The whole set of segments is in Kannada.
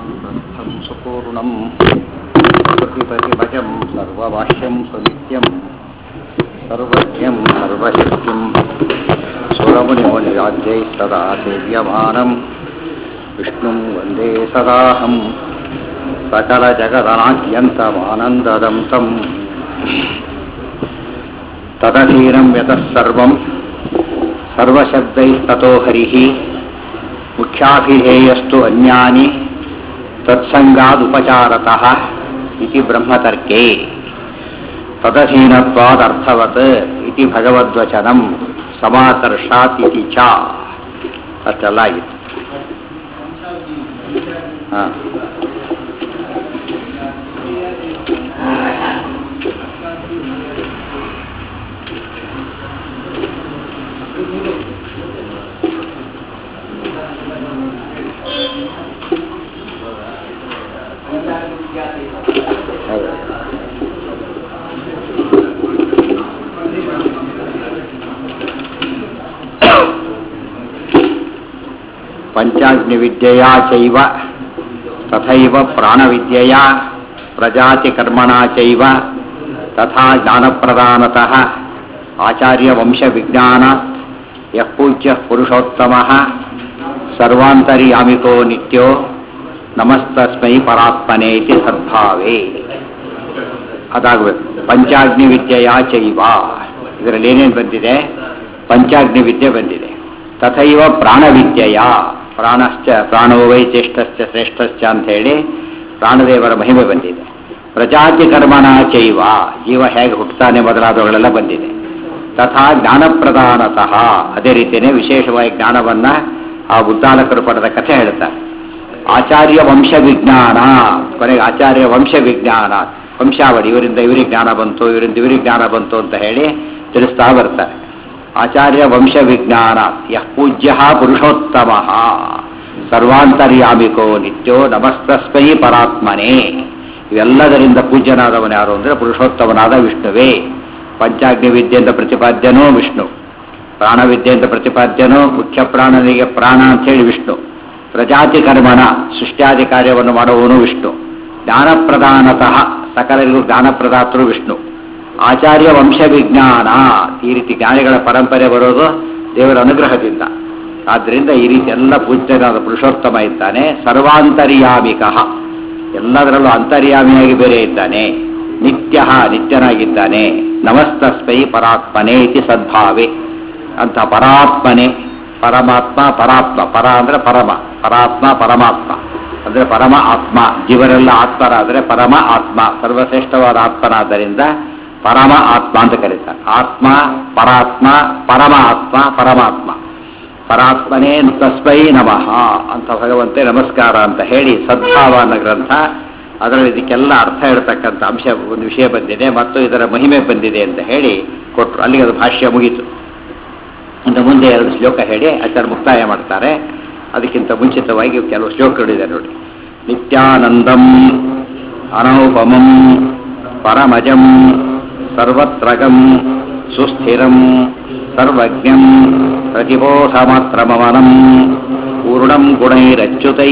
ग्रन्थं सुपूर्णं प्रतिपतिभजं सर्वभाष्यं सुनित्यं सर्वज्ञं सर्वशक्तिं सुरमुनिमुनिराज्यैः सदा सेव्यमानं विष्णुं वन्दे सदाहं सकलजगदनाद्यन्तमानन्ददं तं तदधीनं यतः सर्वं सर्वशब्दैस्ततो हरिः मुख्याभिधेयस्तु अन्यानि तत्सङ्गादुपचारतः इति ब्रह्मतर्के तदधीनत्वादर्थवत् इति ಭಗವದ್ವಚನಂ ಸಮಾಕರ್ಷಾತ್ ಇತಿ ಚ ಅಷ್ಟೆಲ್ಲ ಆಗಿತ್ತು ಹಾಂ ಪಂಚಾಗ್ನಿವಿದ್ಯೆಯಾ ಚೈವ ತಥೈವ ಪ್ರಾಣವಿದ್ಯೆಯಾ ಪ್ರಜಾತಿಕರ್ಮಣಾ ಚೈವ ತಥಾ ಜ್ಞಾನಪ್ರಧಾನತಃ ಆಚಾರ್ಯವಂಶವಿಜ್ಞಾನ ಯಃ ಪೂಜ್ಯಃ ಪುರುಷೋತ್ತಮಃ ಸರ್ವಾಂತರ್ಯಾಮಿಕೋ ನಿತ್ಯೋ ನಮಸ್ತಸ್ಮೈ ಪರಾತ್ಮನೆ ಇತಿ ಸದ್ಭಾವೇ ಅದಾಗಬೇಕು ಪಂಚಾಗ್ನಿ ವಿದ್ಯೆಯ ಚೈವ ಇದರಲ್ಲಿ ಏನೇನು ಬಂದಿದೆ ಪಂಚಾಗ್ನಿ ವಿದ್ಯೆ ಬಂದಿದೆ ತಥೈವ ಪ್ರಾಣವಿದ್ಯೆಯ ಪ್ರಾಣಶ್ಚ ಪ್ರಾಣೋ ವೈ ಜ್ಯೇಷ್ಠಶ್ಚ ಶ್ರೇಷ್ಠಶ್ಚ ಅಂತ ಹೇಳಿ ಪ್ರಾಣದೇವರ ಮಹಿಮೆ ಬಂದಿದೆ ಪ್ರಜಾತಿ ಕರ್ಮಣ ಚೈವ ಜೀವ ಹೇಗೆ ಹುಟ್ಟುತ್ತಾನೆ ಮೊದಲಾದವುಗಳೆಲ್ಲ ಬಂದಿದೆ ತಥಾ ಜ್ಞಾನಪ್ರಧಾನತಃ ಅದೇ ರೀತಿಯೇ ವಿಶೇಷವಾಗಿ ಜ್ಞಾನವನ್ನ ಆ ಉದ್ದಾಲಕರು ಪಡೆದ ಕಥೆ ಹೇಳ್ತಾರೆ ಆಚಾರ್ಯ ವಂಶ ವಿಜ್ಞಾನ ಕೊನೆಗೆ ಆಚಾರ್ಯ ವಂಶ ವಿಜ್ಞಾನ ವಂಶಾವಳಿ ಇವರಿಂದ ಇವರಿಗೆ ಜ್ಞಾನ ಬಂತು ಇವರಿಂದ ಇವರಿಗೆ ಜ್ಞಾನ ಬಂತು ಅಂತ ಹೇಳಿ ತಿಳಿಸ್ತಾ ಬರ್ತಾರೆ ಆಚಾರ್ಯ ವಂಶ ವಿಜ್ಞಾನ ಯಃ ಪೂಜ್ಯ ಪುರುಷೋತ್ತಮ ಸರ್ವಾಂತರ್ಯಾಮಿಕೋ ನಿತ್ಯೋ ನಮಸ್ತಸ್ಮೈ ಪರಾತ್ಮನೇ ಇವೆಲ್ಲದರಿಂದ ಪೂಜ್ಯನಾದವನು ಯಾರು ಅಂದರೆ ಪುರುಷೋತ್ತಮನಾದ ವಿಷ್ಣುವೇ ಪಂಚಾಗ್ನಿ ವಿದ್ಯೆಯಿಂದ ಪ್ರತಿಪಾದ್ಯನೋ ವಿಷ್ಣು ಪ್ರಾಣವಿದ್ಯೆಯಿಂದ ಪ್ರತಿಪಾದ್ಯನೋ ಮುಖ್ಯ ಪ್ರಾಣನಿಗೆ ಪ್ರಾಣ ಅಂತೇಳಿ ವಿಷ್ಣು ಪ್ರಜಾತಿ ಕರ್ಮಣ ಸೃಷ್ಟ್ಯಾದಿ ಕಾರ್ಯವನ್ನು ಮಾಡುವವನು ವಿಷ್ಣು ಜ್ಞಾನಪ್ರಧಾನತಃ ಸಕಲರಿಗೂ ಜ್ಞಾನಪ್ರದಾತರು ವಿಷ್ಣು ಆಚಾರ್ಯ ವಂಶ ವಿಜ್ಞಾನ ಈ ರೀತಿ ಜ್ಞಾನಿಗಳ ಪರಂಪರೆ ಬರೋದು ದೇವರ ಅನುಗ್ರಹದಿಂದ ಆದ್ದರಿಂದ ಈ ರೀತಿ ಎಲ್ಲ ಪೂಜ್ಯನಾದ ಪುರುಷೋತ್ತಮ ಇದ್ದಾನೆ ಸರ್ವಾಂತರ್ಯಾಮಿಕ ಎಲ್ಲದರಲ್ಲೂ ಅಂತರ್ಯಾಮಿಯಾಗಿ ಬೇರೆ ಇದ್ದಾನೆ ನಿತ್ಯ ನಿತ್ಯನಾಗಿದ್ದಾನೆ ನಮಸ್ತಸ್ಮೈ ಪರಾತ್ಮನೆ ಇತಿ ಸದ್ಭಾವೆ ಅಂತ ಪರಾತ್ಮನೆ ಪರಮಾತ್ಮ ಪರಾತ್ಮ ಪರ ಅಂದ್ರೆ ಪರಮ ಪರಾತ್ಮ ಪರಮಾತ್ಮ ಅಂದ್ರೆ ಪರಮ ಆತ್ಮ ಜೀವರೆಲ್ಲ ಆತ್ಮರಾದರೆ ಪರಮ ಆತ್ಮ ಸರ್ವಶ್ರೇಷ್ಠವಾದ ಆತ್ಮನಾದ್ದರಿಂದ ಪರಮ ಆತ್ಮ ಅಂತ ಕರೀತಾರೆ ಆತ್ಮ ಪರಾತ್ಮ ಪರಮ ಆತ್ಮ ಪರಮಾತ್ಮ ಪರಾತ್ಮನೇ ತಸ್ಮೈ ನಮಃ ಅಂತ ಭಗವಂತೆ ನಮಸ್ಕಾರ ಅಂತ ಹೇಳಿ ಸದ್ಭಾವ ಅನ್ನೋ ಗ್ರಂಥ ಅದರಲ್ಲಿ ಇದಕ್ಕೆಲ್ಲ ಅರ್ಥ ಹೇಳ್ತಕ್ಕಂಥ ಅಂಶ ಒಂದು ವಿಷಯ ಬಂದಿದೆ ಮತ್ತು ಇದರ ಮಹಿಮೆ ಬಂದಿದೆ ಅಂತ ಹೇಳಿ ಕೊಟ್ಟರು ಅಲ್ಲಿಗೆ ಅದು ಭಾಷ್ಯ ಮುಗೀತು ಅಂತ ಮುಂದೆ ಎರಡು ಶ್ಲೋಕ ಹೇಳಿ ಆಚಾರ್ಯ ಮುಕ್ತಾಯ ಮಾಡ್ತಾರೆ ಅದಕ್ಕಿಂತ ಮುಂಚಿತವಾಗಿ ಕೆಲವು ಶ್ಲೋಕಗಳಿದೆ ನೋಡಿ ನಿತ್ಯಾನಂದಂ ಅನೌಪಮಂ ಪರಮಜಂ ಸರ್ವತ್ರಗಂ ಸುಸ್ಥಿರಂ ಸರ್ವಜ್ಞಂ ಪ್ರತಿಬೋಧಮಾತ್ರಮವನಂ ಪೂರ್ಣಂ ಗುಣೈರಚ್ಯುತೈ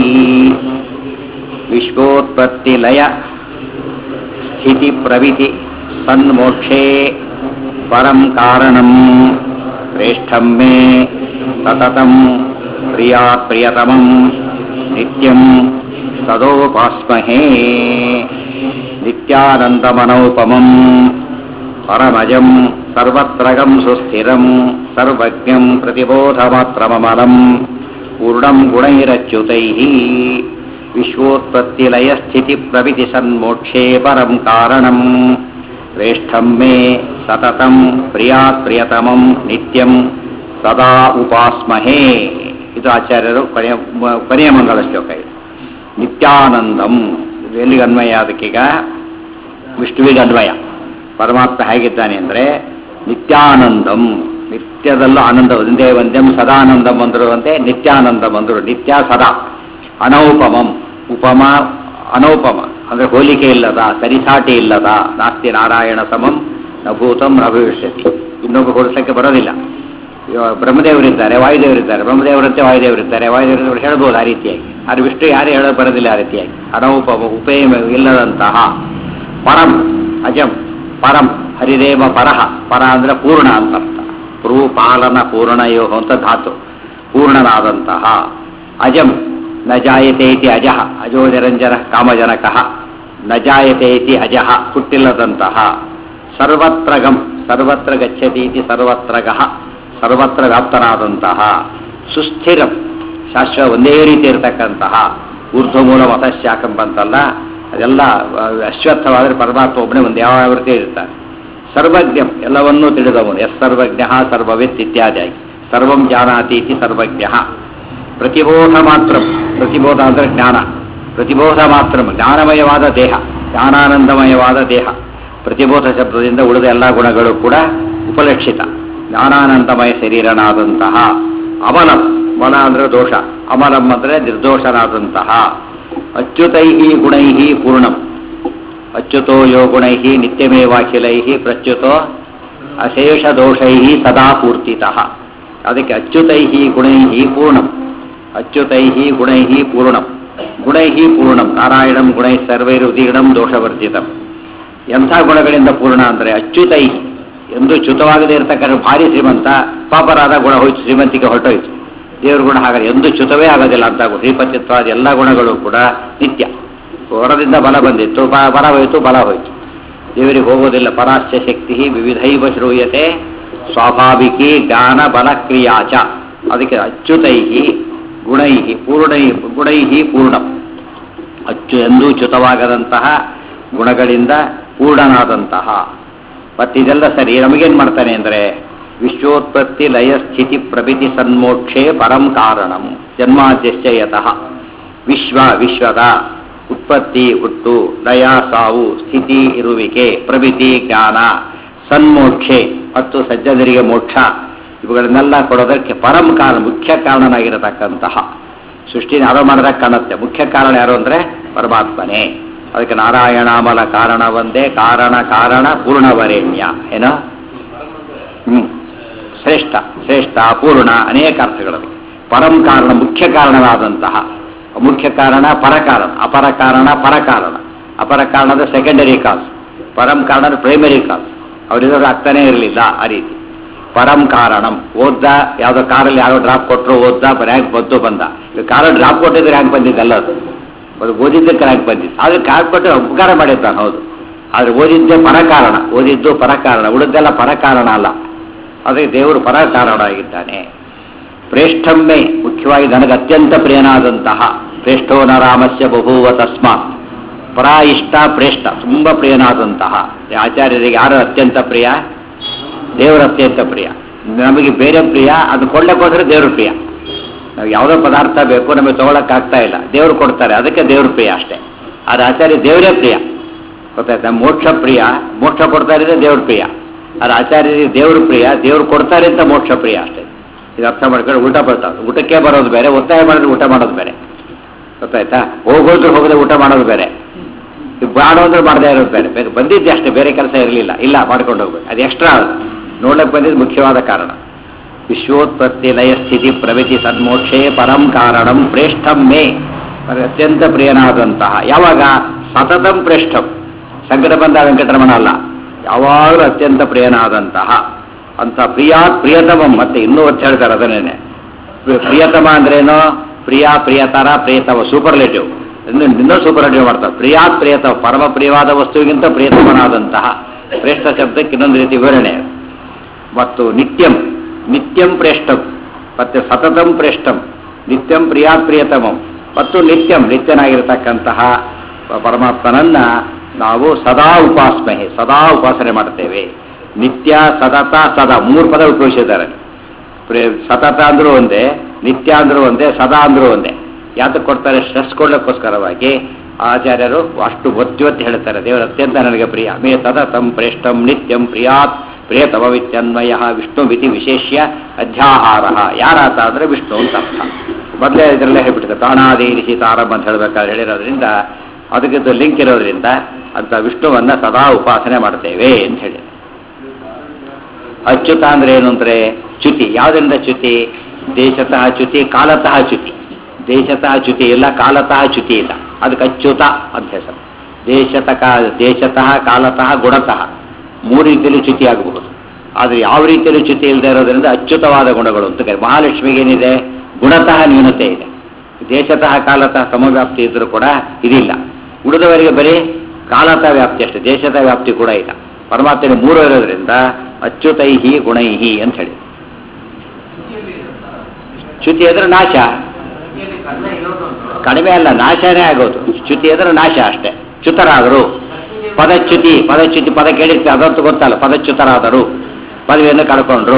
ವಿಶ್ವೋತ್ಪತ್ತಿಲಯ ಸ್ಥಿತಿ ಪ್ರವಿತಿ ಸನ್ಮೋಕ್ಷೇ ಪರಂ ಕಾರಣಂ ಶ್ರೇಷ್ಠಂ ಮೇ ಸತತಂ ಪ್ರಿಯಾ ಪ್ರಿಯತಮಂ ನಿತ್ಯಂ ತದೋಪಾಸ್ಮಹೇ ನಿತ್ಯಾನಂದಮನೌಪಮಂ ಪರಮಜಂ ಸರ್ವತ್ರಗಂ ಸುಸ್ಥಿರಂ ಸರ್ವಜ್ಞಂ ಪ್ರತಿಬೋಧಮಾತ್ರಮಮಲಂ ಪೂರ್ಣಂ ಗುಣೈರಚ್ಯುತೈ ವಿಶ್ವೋತ್ಪತ್ತಿಲಯಸ್ಥಿತಿ ಪ್ರವಿತಿ ಸನ್ಮೋಕ್ಷೇ ಪರಂ ಕಾರಣಂ ಶ್ರೇಷ್ಠಂ ಮೇ ಸತತಂ ಪ್ರಿಯಾತ್ ಪ್ರಿಯತಮಂ ನಿತ್ಯಂ ಸದಾ ಉಪಾಸ್ಮಹೇ ಇದು ಆಚಾರ್ಯರು ಕೊನೆಯ ಕೊನೆಯ ಮಂಗಲ ಶ್ಲೋಕ ಇದು ನಿತ್ಯಾನಂದಂ ಇದು ಎಲ್ಲಿಗೆ ಅನ್ವಯ ಅದಕ್ಕೀಗ ವಿಷ್ಣುವಿಗೆ ಅನ್ವಯ ಪರಮಾತ್ಮ ಹೇಗಿದ್ದಾನೆ ಅಂದರೆ ನಿತ್ಯಾನಂದಂ ನಿತ್ಯದಲ್ಲೂ ಆನಂದ ಒಂದೇ ಒಂದೆಂ ಸದಾನಂದಂ ಅಂದರು ಅಂತೆ ನಿತ್ಯಾನಂದಂ ಅಂದರು ನಿತ್ಯ ಸದಾ ಅನೌಪಮಂ ಉಪಮ ಅನೌಪಮ ಅಂದರೆ ಹೋಲಿಕೆ ಇಲ್ಲದ ಸರಿಸಾಟಿ ಇಲ್ಲದ ನಾಸ್ತಿ ನಾರಾಯಣ ಸಮಂ ನ ಭೂತಂ ನ ಭವಿಷ್ಯತಿ ಇನ್ನೊಬ್ಬ ಹೋಲಿಸಕ್ಕೆ ಬರೋದಿಲ್ಲ ಇವಾಗ ಬ್ರಹ್ಮದೇವರಿದ್ದಾರೆ ವಾಯುದೇವರಿದ್ದಾರೆ ಬ್ರಹ್ಮದೇವರಂತೆ ವಾಯುದೇವರಿದ್ದಾರೆ ವಾಯುದೇವರು ಹೇಳ್ಬೋದು ಆ ರೀತಿಯಾಗಿ ಅದು ವಿಷ್ಣು ಯಾರು ಹೇಳೋದು ಬರೋದಿಲ್ಲ ಆ ರೀತಿಯಾಗಿ ಅನೌಪ ಉಪೇಮ ಇಲ್ಲದಂತಹ ಪರಂ ಅಜಂ ಪರಂ ಹರಿದೇವ ಪರಹ ಪರ ಅಂದ್ರೆ ಪೂರ್ಣ ಅಂತ ಅರ್ಥ ಪೃ ಪಾಲನ ಪೂರ್ಣಯೋ ಅಂತ ಧಾತು ಪೂರ್ಣನಾದಂತಹ ಅಜಂ ನ ಜಾಯತೆ ಇತಿ ಅಜಃ ಅಜೋ ನಿರಂಜನ ಕಾಮಜನಕಃ ನ ಜಾಯತೆ ಇತಿ ಅಜಃ ಹುಟ್ಟಿಲ್ಲದಂತಹ ಸರ್ವತ್ರಗಂ ಸರ್ವತ್ರ ಗಚ್ಚತಿ ಇತಿ ಸರ್ವತ್ರಗಃ ಸರ್ವತ್ರ ವ್ಯಾಪ್ತನಾದಂತಹ ಸುಸ್ಥಿರಂ ಶಾಸ್ತ್ರ ಒಂದೇ ರೀತಿ ಇರತಕ್ಕಂತಹ ಊರ್ಧ್ವಮೂಲ ಮತಶಾಖಂ ಬಂತಲ್ಲ ಅದೆಲ್ಲ ಆ, ಅಶ್ವತ್ಥವಾದರೆ ಪರಮಾತ್ಮ ಒಬ್ಬನೇ ಒಂದು ಯಾವ ರೀತಿ ಇರ್ತಾನೆ ಸರ್ವಜ್ಞಂ ಎಲ್ಲವನ್ನೂ ತಿಳಿದವನು ಎಸ್ ಸರ್ವಜ್ಞ ಸರ್ವವಿತ್ ಇತ್ಯಾದಿಯಾಗಿ ಸರ್ವಂ ಜಾನಾತಿ ಇತಿ ಸರ್ವಜ್ಞ ಪ್ರತಿಬೋಧ ಮಾತ್ರ ಪ್ರತಿಬೋಧ ಅಂದರೆ ಜ್ಞಾನ ಪ್ರತಿಬೋಧ ಮಾತ್ರ ಜ್ಞಾನಮಯವಾದ ದೇಹ ಜ್ಞಾನಾನಂದಮಯವಾದ ದೇಹ ಪ್ರತಿಬೋಧ ಶಬ್ದದಿಂದ ಉಳಿದ ಎಲ್ಲ ಗುಣಗಳು ಕೂಡ ಉಪಲಕ್ಷಿತ ಜ್ಞಾನಾನಂದಮಯ ಶರೀರನಾದಂತಹ ಅಮಲಂ ಮಲ ಅಂದ್ರೆ ದೋಷ ಅಮಲಂ ಅಂದ್ರೆ ನಿರ್ದೋಷನಾದಂತಹ ಅಚ್ಯುತೈ ಗುಣೈ ಪೂರ್ಣಂ ಅಚ್ಯುತೋ ಯೋ ಗುಣೈ ನಿತ್ಯಮೇವಾಖಿಲೈ ಪ್ರಚ್ಯುತೋ ಅಶೇಷ ದೋಷೈ ಸದಾ ಪೂರ್ತಿತಃ ಅದಕ್ಕೆ ಅಚ್ಯುತೈ ಗುಣೈ ಪೂರ್ಣಂ ಅಚ್ಯುತೈ ಗುಣೈ ಪೂರ್ಣಂ ಗುಣೈ ಪೂರ್ಣಂ ನಾರಾಯಣಂ ಗುಣೈ ಸರ್ವೈರುದೀರ್ಣಂ ದೋಷವರ್ಜಿತಂ ಎಂಥ ಗುಣಗಳಿಂದ ಪೂರ್ಣ ಅಂದರೆ ಅಚ್ಯುತೈ ಎಂದು ಚ್ಯುತವಾಗದೇ ಇರತಕ್ಕಂಥ ಭಾರಿ ಶ್ರೀಮಂತ ಪಾಪರಾದ ಗುಣ ಹೋಯ್ತು ಶ್ರೀಮಂತಿಗೆ ಹೊರಟೋಯ್ತು ದೇವ್ರ ಗುಣ ಹಾಗಾದ್ರೆ ಎಂದು ಚ್ಯುತವೇ ಆಗೋದಿಲ್ಲ ಅಂತ ಶ್ರೀಪತಿತ್ವಾದ ಎಲ್ಲ ಗುಣಗಳು ಕೂಡ ನಿತ್ಯ ಹೊರದಿಂದ ಬಲ ಬಂದಿತ್ತು ಬ- ಬಲ ಹೋಯಿತು ಬಲ ಹೋಯಿತು ದೇವರಿಗೆ ಹೋಗೋದಿಲ್ಲ ಪರಾಶ್ಚ ಶಕ್ತಿ ವಿವಿಧೈವ ಶ್ರೂಯತೆ ಸ್ವಾಭಾವಿಕಿ ಜ್ಞಾನ ಬಲ ಕ್ರಿಯಾಚ ಅದಕ್ಕೆ ಅಚ್ಯುತೈ ಗುಣೈ ಪೂರ್ಣೈ ಗುಣೈ ಪೂರ್ಣಂ ಅಚ್ಚು ಎಂದೂ ಚ್ಯುತವಾಗದಂತಹ ಗುಣಗಳಿಂದ ಪೂರ್ಣನಾದಂತಹ ಮತ್ತಿದೆಲ್ಲ ಸರಿ ನಮಗೇನು ಮಾಡ್ತಾನೆ ಅಂದರೆ ವಿಶ್ವೋತ್ಪತ್ತಿ ಲಯ ಸ್ಥಿತಿ ಪ್ರಭಿತಿ ಸನ್ಮೋಕ್ಷೇ ಪರಂ ಕಾರಣಂ ಜನ್ಮಾದ್ಯಶ್ಚ ಯತಃ ವಿಶ್ವ ವಿಶ್ವದ ಉತ್ಪತ್ತಿ ಹುಟ್ಟು ಲಯ ಸಾವು ಸ್ಥಿತಿ ಇರುವಿಕೆ ಪ್ರಭಿತಿ ಜ್ಞಾನ ಸನ್ಮೋಕ್ಷೆ ಮತ್ತು ಸಜ್ಜನರಿಗೆ ಮೋಕ್ಷ ಇವುಗಳನ್ನೆಲ್ಲ ಕೊಡೋದಕ್ಕೆ ಪರಂ ಕಾರಣ ಮುಖ್ಯ ಕಾರಣನಾಗಿರತಕ್ಕಂತಹ ಸೃಷ್ಟಿನ ಯಾರೋ ಮಾಡಿದಾಗ ಕಾಣುತ್ತೆ ಮುಖ್ಯ ಕಾರಣ ಯಾರು ಅಂದರೆ ಪರಮಾತ್ಮನೇ ಅದಕ್ಕೆ ನಾರಾಯಣಾಮಲ ಕಾರಣ ಒಂದೇ ಕಾರಣ ಕಾರಣ ಪೂರ್ಣವರೇಣ್ಯ ಏನೋ ಹ್ಮ್ ಶ್ರೇಷ್ಠ ಶ್ರೇಷ್ಠ ಪೂರ್ಣ ಅನೇಕ ಅರ್ಥಗಳಲ್ಲಿ ಪರಂ ಕಾರಣ ಮುಖ್ಯ ಕಾರಣವಾದಂತಹ ಮುಖ್ಯ ಕಾರಣ ಪರಕಾರಣ ಅಪರ ಕಾರಣ ಪರಕಾರಣ ಅಪರ ಕಾರಣದ ಸೆಕೆಂಡರಿ ಕಾಸ್ ಪರಂ ಕಾರಣ ಪ್ರೈಮರಿ ಕಾಸ್ ಅವರಿರೋರು ಆಗ್ತಾನೆ ಇರಲಿಲ್ಲ ಆ ರೀತಿ ಪರಂ ಕಾರಣಂ ಓದ್ದ ಯಾವುದೋ ಕಾರಲ್ಲಿ ಯಾರೋ ಡ್ರಾಪ್ ಕೊಟ್ಟರು ಓದ್ದ ರ್ಯಾಂಕ್ ಬಂತು ಬಂದ ಕಾರಲ್ಲಿ ಡ್ರಾಪ್ ಕೊಟ್ಟಿದ್ದು ರ್ಯಾಂಕ್ ಬಂದಿದ್ದಲ್ಲ ಅದು ಅದು ಓದಿದ್ದಕ್ಕೆ ರ್ಯಾಂಕ್ ಬಂದಿದ್ದು ಆದ್ರೆ ಕಾರ್ ಕೊಟ್ಟು ಉಪಕಾರ ಮಾಡಿದ್ದಾನೆ ಹೌದು ಆದ್ರೆ ಓದಿದ್ದೇ ಪರಕಾರಣ ಓದಿದ್ದು ಪರಕಾರಣ ಉಳಿದೆಲ್ಲ ಪರಕಾರಣ ಅಲ್ಲ ಅದಕ್ಕೆ ದೇವರು ಪರಕಾರಣ ಆಗಿದ್ದಾನೆ ಪ್ರೇಷ್ಠಮ್ಮೆ ಮುಖ್ಯವಾಗಿ ನನಗೆ ಅತ್ಯಂತ ಪ್ರಿಯನಾದಂತಹ ಪ್ರೇಷ್ಠೋ ನ ರಾಮಸ್ಯ ಬಭೂವ ತಸ್ಮಾತ್ ಪರ ಇಷ್ಟ ಪ್ರೇಷ್ಠ ತುಂಬ ಪ್ರಿಯನಾದಂತಹ ಆಚಾರ್ಯರಿಗೆ ಯಾರು ಅತ್ಯಂತ ಪ್ರಿಯ ದೇವರ ಅತ್ಯಂತ ಪ್ರಿಯ ನಮಗೆ ಬೇರೆ ಪ್ರಿಯ ಅದು ಕೊಳ್ಳಕ್ಕೋಸ್ಕರ ದೇವ್ರ ಪ್ರಿಯ ನಾವು ಯಾವುದೋ ಪದಾರ್ಥ ಬೇಕು ನಮಗೆ ತಗೊಳಕ್ಕಾಗ್ತಾ ಇಲ್ಲ ದೇವ್ರು ಕೊಡ್ತಾರೆ ಅದಕ್ಕೆ ದೇವ್ರ ಪ್ರಿಯ ಅಷ್ಟೇ ಆದ್ರೆ ಆಚಾರ್ಯ ದೇವರೇ ಪ್ರಿಯ ಗೊತ್ತಾಯ್ತಾ ಮೋಕ್ಷ ಪ್ರಿಯ ಮೋಕ್ಷ ಕೊಡ್ತಾ ಇದ್ರೆ ದೇವ್ರ ಪ್ರಿಯ ಆದ್ರೆ ಆಚಾರ್ಯರಿಗೆ ದೇವ್ರ ಪ್ರಿಯ ದೇವ್ರು ಕೊಡ್ತಾರೆ ಅಂತ ಮೋಕ್ಷ ಪ್ರಿಯ ಅಷ್ಟೇ ಇದು ಅರ್ಥ ಮಾಡ್ಕೊಂಡು ಊಟ ಬರ್ತಾವೆ ಊಟಕ್ಕೆ ಬರೋದು ಬೇರೆ ಒತ್ತಾಯ ಮಾಡಿದ್ರೆ ಊಟ ಮಾಡೋದು ಬೇರೆ ಗೊತ್ತಾಯ್ತಾ ಹೋಗೋದ್ರು ಹೋಗದೆ ಊಟ ಮಾಡೋದು ಬೇರೆ ಈ ಬಾಡ ಅಂದ್ರೆ ಮಾಡದೇ ಇರೋದು ಬೇರೆ ಬೇರೆ ಬಂದಿದ್ದೆ ಅಷ್ಟೇ ಬೇರೆ ಕೆಲಸ ಇರಲಿಲ್ಲ ಇಲ್ಲ ಮಾಡ್ಕೊಂಡು ಹೋಗ್ಬೇಕು ಅದು ಎಕ್ಸ್ಟ್ರಾ ನೋಡ್ಲಿಕ್ಕೆ ಬಂದಿದ್ದು ಮುಖ್ಯವಾದ ಕಾರಣ ವಿಶ್ವೋತ್ಪತ್ತಿ ಲಯ ಸ್ಥಿತಿ ಪ್ರಗತಿ ಸನ್ಮೋಕ್ಷೇ ಪರಂ ಕಾರಣಂ ಪ್ರೇಷ್ಠಂ ಮೇ ನನಗೆ ಅತ್ಯಂತ ಪ್ರಿಯನಾದಂತಹ ಯಾವಾಗ ಸತತಂ ಪ್ರೇಷ್ಠಂ ಸಂಕಟ ಬಂದ ವೆಂಕಟರಮಣ ಅಲ್ಲ ಯಾವಾಗಲೂ ಅತ್ಯಂತ ಪ್ರಿಯನಾದಂತಹ ಅಂತ ಪ್ರಿಯಾತ್ ಪ್ರಿಯತಮಂ ಮತ್ತೆ ಇನ್ನೂ ಒತ್ತು ಹೇಳ್ತಾರೆ ಅದನ್ನೇನೆ ಪ್ರಿ- ಪ್ರಿಯತಮ ಅಂದ್ರೇನು ಪ್ರಿಯ ಪ್ರಿಯತರ ಪ್ರಿಯತಮ ಸೂಪರ್ಲೇಟಿವ್ ಇನ್ನು ಇನ್ನೂ ಸೂಪರ್ಲೇಟಿವ್ ಮಾಡ್ತಾರೆ ಪ್ರಿಯಾತ್ ಪ್ರಿಯತಮ ಪರಮ ಪ್ರಿಯವಾದ ವಸ್ತುವಿಗಿಂತ ಪ್ರಿಯತಮನಾದಂತಹ ಶ್ರೇಷ್ಠ ಶಬ್ದಕ್ಕೆ ಇನ್ನೊಂದು ರೀತಿ ವಿವರಣೆ ಮತ್ತು ನಿತ್ಯಂ ನಿತ್ಯಂ ಪ್ರೇಷ್ಠಂ ಮತ್ತೆ ಸತತಂ ಪ್ರೇಷ್ಠಂ ನಿತ್ಯಂ ಪ್ರಿಯಾತ್ ಪ್ರಿಯತಮಂ ಮತ್ತು ನಿತ್ಯಂ ನಿತ್ಯನಾಗಿರತಕ್ಕಂತಹ ಪರಮಾತ್ಮನನ್ನ ನಾವು ಸದಾ ಉಪಾಸ್ಮಹೆ ಸದಾ ಉಪಾಸನೆ ಮಾಡ್ತೇವೆ ನಿತ್ಯ ಸತತ ಸದಾ ಮೂರು ಪದ ಉಪಯೋಗಿಸಿದ್ದಾರೆ ಪ್ರೇ- ಸತತ ಅಂದ್ರೂ ಒಂದೇ ನಿತ್ಯ ಅಂದ್ರೂ ಒಂದೇ ಸದಾ ಅಂದ್ರೂ ಒಂದೇ ಯಾತಕ್ಕೆ ಕೊಡ್ತಾರೆ ಸ್ಟ್ರೆಸ್ ಕೊಡ್ಲಿಕ್ಕೋಸ್ಕರವಾಗಿ ಆಚಾರ್ಯರು ಅಷ್ಟು ಒತ್ತಿ ಒತ್ತಿ ಹೇಳ್ತಾರೆ ದೇವರ ಅತ್ಯಂತ ನನಗೆ ಪ್ರಿಯ ಮೇ ಸತತಂ ಪ್ರೇಷ್ಠಂ ನಿತ್ಯಂ ಪ್ರಿಯಾತ್ ಪ್ರಿಯತಮವಿತ್ಯನ್ವಯ ವಿಷ್ಣು ಮಿತಿ ವಿಶೇಷ್ಯ ಅಧ್ಯಾಹಾರ ಯಾರಾತ ಅಂದ್ರೆ ವಿಷ್ಣು ಅಂತ ಅರ್ಥ ಮೊದಲೇ ಇದರಲ್ಲೇ ಹೇಳ್ಬಿಟ್ಟಿದೆ ತಾಣಾದಿ ರಿಷಿತಾರಂ ಅಂತ ಹೇಳ್ಬೇಕಾದ್ರೆ ಹೇಳಿರೋದ್ರಿಂದ ಅದಕ್ಕೆ ಲಿಂಕ್ ಇರೋದ್ರಿಂದ ಅಂತ ವಿಷ್ಣುವನ್ನ ಸದಾ ಉಪಾಸನೆ ಮಾಡ್ತೇವೆ ಅಂತ ಹೇಳಿ ಅಚ್ಯುತ ಅಂದ್ರೆ ಏನು ಅಂದ್ರೆ ಚ್ಯುತಿ ಯಾವುದರಿಂದ ಚ್ಯುತಿ ದೇಶತಃ ಚ್ಯುತಿ ಕಾಲತಃ ಚ್ಯುತಿ ದೇಶತಃ ಚ್ಯುತಿ ಇಲ್ಲ ಕಾಲತಃ ಚ್ಯುತಿ ಇಲ್ಲ ಅದಕ್ಕೆ ಅಚ್ಯುತ ಅಂತ ಹೆಸರು ದೇಶತಃ ಕಾ ದೇಶತಃ ಕಾಲತಃ ಗುಣತಃ ಮೂರು ರೀತಿಯಲ್ಲಿ ಚ್ಯುತಿ ಆಗಬಹುದು ಆದರೆ ಯಾವ ರೀತಿಯಲ್ಲಿ ಚ್ಯುತಿ ಇಲ್ಲದೆ ಇರೋದ್ರಿಂದ ಅಚ್ಯುತವಾದ ಗುಣಗಳು ಅಂತ ಕರೆ ಮಹಾಲಕ್ಷ್ಮಿಗೆ ಏನಿದೆ ಗುಣತಃ ನ್ಯೂನತೆ ಇದೆ ದೇಶತಃ ಕಾಲತಃ ಸಮವ್ಯಾಪ್ತಿ ಇದ್ರೂ ಕೂಡ ಇದಿಲ್ಲ ಉಳಿದವರಿಗೆ ಬರೀ ಕಾಲತಃ ವ್ಯಾಪ್ತಿ ಅಷ್ಟೇ ದೇಶದ ವ್ಯಾಪ್ತಿ ಕೂಡ ಇಲ್ಲ ಪರಮಾತ್ಮನ ಮೂರು ಇರೋದ್ರಿಂದ ಅಚ್ಯುತೈಹಿ ಗುಣೈಹಿ ಅಂತ ಹೇಳಿ ಚ್ಯುತಿ ಅಂದ್ರೆ ನಾಶ ಕಡಿಮೆ ಅಲ್ಲ ನಾಶನೇ ಆಗೋದು ಚ್ಯುತಿ ಅಂದ್ರೆ ನಾಶ ಅಷ್ಟೇ ಚ್ಯುತರಾದರು ಪದಚ್ಯುತಿ ಪದಚ್ಯುತಿ ಪದ ಕೇಳಿರ್ತೀವಿ ಅದಂತೂ ಗೊತ್ತಲ್ಲ ಪದಚ್ಯುತರಾದರು ಪದವಿಯನ್ನು ಕಳ್ಕೊಂಡ್ರು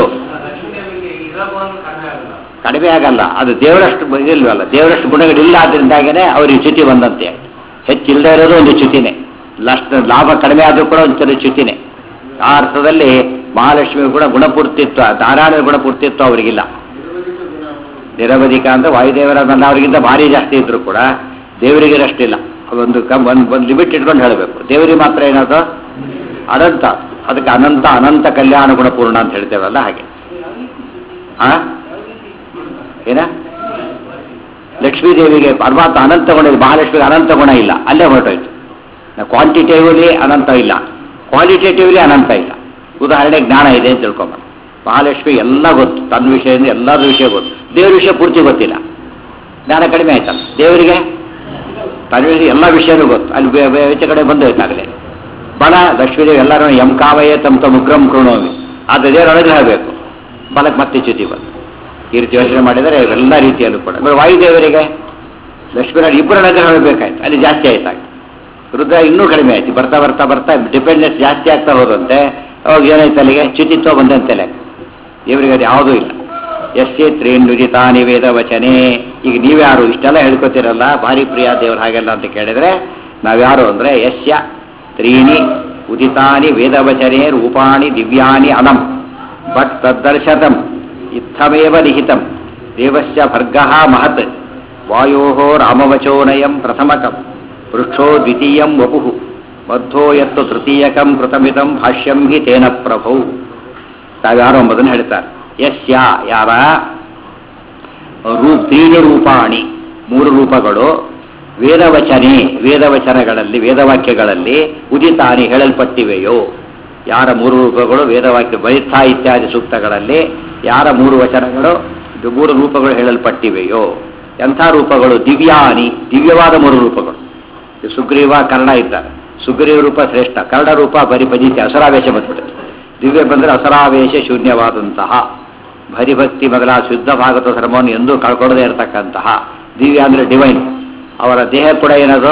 ಕಡಿಮೆ ಆಗಲ್ಲ ಅದು ದೇವರಷ್ಟು ಇಲ್ವಲ್ಲ ದೇವರಷ್ಟು ಗುಣಗಳಿಲ್ಲ ಆದ್ರಿಂದಾಗೇನೆ ಅವ್ರಿಗೆ ಚ್ಯುತಿ ಬಂದಂತೆ ಹೆಚ್ಚಿಲ್ಲದೆ ಇರೋದು ಒಂದು ಚ್ಯುತಿನೇ ಲಷ್ಟ ಲಾಭ ಕಡಿಮೆ ಆದರೂ ಕೂಡ ಒಂಚೂರು ಚ್ಯುತಿನೇ ಆ ಅರ್ಥದಲ್ಲಿ ಮಹಾಲಕ್ಷ್ಮಿ ಕೂಡ ಗುಣಪೂರ್ತಿತ್ವ ನಾರಾಯಣ ಗುಣಪೂರ್ತಿತ್ವ ಅವರಿಗಿಲ್ಲ ನಿರವಧಿಕ ಅಂದ್ರೆ ವಾಯುದೇವರ ನನ್ನ ಅವರಿಗಿಂತ ಭಾರಿ ಜಾಸ್ತಿ ಇದ್ರು ಕೂಡ ದೇವರಿಗೆ ಅಷ್ಟಿಲ್ಲ ಒಂದು ಕಮ್ ಒಂದು ಒಂದು ಲಿಮಿಟ್ ಇಟ್ಕೊಂಡು ಹೇಳಬೇಕು ದೇವರಿಗೆ ಮಾತ್ರ ಏನದು ಅನಂತ ಅದಕ್ಕೆ ಅನಂತ ಅನಂತ ಕಲ್ಯಾಣ ಗುಣಪೂರ್ಣ ಅಂತ ಹೇಳ್ತೇವಲ್ಲ ಹಾಗೆ ಆ ಏನ ಲಕ್ಷ್ಮೀ ದೇವಿಗೆ ಪರಮಾತ್ಮ ಅನಂತ ಗುಣ ಇದೆ ಮಹಾಲಕ್ಷ್ಮಿಗೆ ಅನಂತ ಗುಣ ಇಲ್ಲ ಅಲ್ಲೇ ಹೊರಟೋಯ್ತು ಕ್ವಾಂಟಿಟೇವ್ಲಿ ಅನಂತ ಇಲ್ಲ ಕ್ವಾಲಿಟೇಟಿವ್ಲಿ ಅನಂತ ಇಲ್ಲ ಉದಾಹರಣೆ ಜ್ಞಾನ ಇದೆ ಅಂತ ತಿಳ್ಕೊಂಬ ಮಹಾಲಕ್ಷ್ಮಿ ಎಲ್ಲ ಗೊತ್ತು ತನ್ನ ವಿಷಯದಿಂದ ಎಲ್ಲರ ವಿಷಯ ಗೊತ್ತು ದೇವ್ರ ವಿಷಯ ಪೂರ್ತಿ ಗೊತ್ತಿಲ್ಲ ಜ್ಞಾನ ಕಡಿಮೆ ಆಯ್ತಲ್ಲ ದೇವರಿಗೆ ತನ್ನ ವಿಷಯ ಎಲ್ಲ ವಿಷಯನೂ ಗೊತ್ತು ಅಲ್ಲಿ ಬೆ- ಬೆ- ಹೆಚ್ಚು ಕಡೆ ಬಂದೋಯ್ತಾಗಲೇ ಬಲ ಲಕ್ಷ್ಮೀದೇವಿ ಎಲ್ಲರೂ ಎಂ ಕಾವಯೇ ತಮ್ಮ ತಮ್ಮ ಉಗ್ರಂ ಕೃಣೋಮಿ ಆದರೆ ದೇವರ ಅನುಗ್ರಹ ಬೇಕು ಬಲಕ್ಕೆ ಮತ್ತೆ ಚ್ಯುತಿ ಬಂತು ಈ ರೀತಿ ಯೋಚನೆ ಮಾಡಿದರೆ ಎಲ್ಲ ರೀತಿಯಲ್ಲೂ ಕೂಡ ಆಮೇಲೆ ವಾಯುದೇವರಿಗೆ ಲಕ್ಷ್ಮೀನಾರಾಯಣ ಇಬ್ಬರ ಅನುಗ್ರಹ ಬೇಕಾಯ್ತು ಅಲ್ಲಿ ಜಾಸ್ತಿ ಆಯ್ತಾಗ ರುದ್ರ ಇನ್ನೂ ಕಡಿಮೆ ಆಯ್ತು ಬರ್ತಾ ಬರ್ತಾ ಬರ್ತಾ ಡಿಪೆಂಡೆನ್ಸ್ ಜಾಸ್ತಿ ಆಗ್ತಾ ಹೋದಂತೆ ಅವಾಗ ಏನಾಯ್ತು ಅಲ್ಲಿಗೆ ಚ್ಯುತಿತ್ವ ಬಂದಂತೆ ಲೆಕ್ಕ ಇವರಿಗೆ ಅದು ಯಾವುದೂ ಇಲ್ಲ ಎಸ್ಸೆ ತ್ರೇಣುಜಿತಾನಿ ವೇದ ವಚನೆ ಈಗ ನೀವ್ಯಾರು ಇಷ್ಟೆಲ್ಲ ಹೇಳ್ಕೊತಿರಲ್ಲ ಭಾರಿ ಪ್ರಿಯ ದೇವರು ಹಾಗೆಲ್ಲ ಅಂತ ಕೇಳಿದ್ರೆ ನಾವ್ಯಾರು ಅಂದ್ರೆ ಯಸ್ಯ ತ್ರೀಣಿ ಉದಿತಾನಿ ವೇದವಚನೆ ರೂಪಾಣಿ ದಿವ್ಯಾನಿ ಅನಂ ಬಟ್ ತದ್ದರ್ಶತಂ ಇತ್ತಮೇವ ಲಿಖಿತಂ ದೇವಸ್ಯ ಭರ್ಗಃ ಮಹತ್ ವಾಯೋ ರಾಮವಚೋನಯಂ ಪ್ರಥಮಕಂ ಪೃಷ್ಠೋ ದ್ವಿತೀಯಂ ವಪುಃ ಮಧ್ಯೋ ಯತ್ತು ತೃತೀಯಕಂ ಕೃತಮಿದಂ ಭಾಷ್ಯಂ ಹಿ ತೇನ ಪ್ರಭೌ ತಾವ್ಯಾರೋ ಎಂಬುದನ್ನು ಹೇಳ್ತಾರೆ ಯಸ್ಯ ಯಾರ ರೂಪ್ ತ್ರೀಣಿ ರೂಪಾಣಿ ಮೂರು ರೂಪಗಳು ವೇದವಚನೆ ವೇದವಚನಗಳಲ್ಲಿ ವೇದವಾಕ್ಯಗಳಲ್ಲಿ ಉದಿತಾನಿ ಹೇಳಲ್ಪಟ್ಟಿವೆಯೋ ಯಾರ ಮೂರು ರೂಪಗಳು ವೇದವಾಕ್ಯ ಬೈಥಾ ಇತ್ಯಾದಿ ಸೂಕ್ತಗಳಲ್ಲಿ ಯಾರ ಮೂರು ವಚನಗಳು ಇದು ಮೂರು ರೂಪಗಳು ಹೇಳಲ್ಪಟ್ಟಿವೆಯೋ ಎಂಥ ರೂಪಗಳು ದಿವ್ಯಾನಿ ದಿವ್ಯವಾದ ಮೂರು ರೂಪಗಳು ಇದು ಸುಗ್ರೀವ ಕರ್ಣ ಇದ್ದಾರೆ ಸುಗ್ರೀವ ರೂಪ ಶ್ರೇಷ್ಠ ಕರ್ಣ ರೂಪ ಬರಿ ಪಜಿತಿ ಅಸರಾವೇಶ ಬಂದ್ಬಿಡುತ್ತೆ ದಿವ್ಯ ಬಂದರೆ ಅಸರಾವೇಶ ಶೂನ್ಯವಾದಂತಹ ಭರಿಭಕ್ತಿ ಮೊದಲಾದ ಶುದ್ಧ ಭಾಗವತ ಧರ್ಮವನ್ನು ಎಂದೂ ಕಳ್ಕೊಳ್ಳದೆ ಇರತಕ್ಕಂತಹ ದಿವ್ಯ ಅಂದರೆ ಡಿವೈನ್ ಅವರ ದೇಹ ಕೂಡ ಏನದು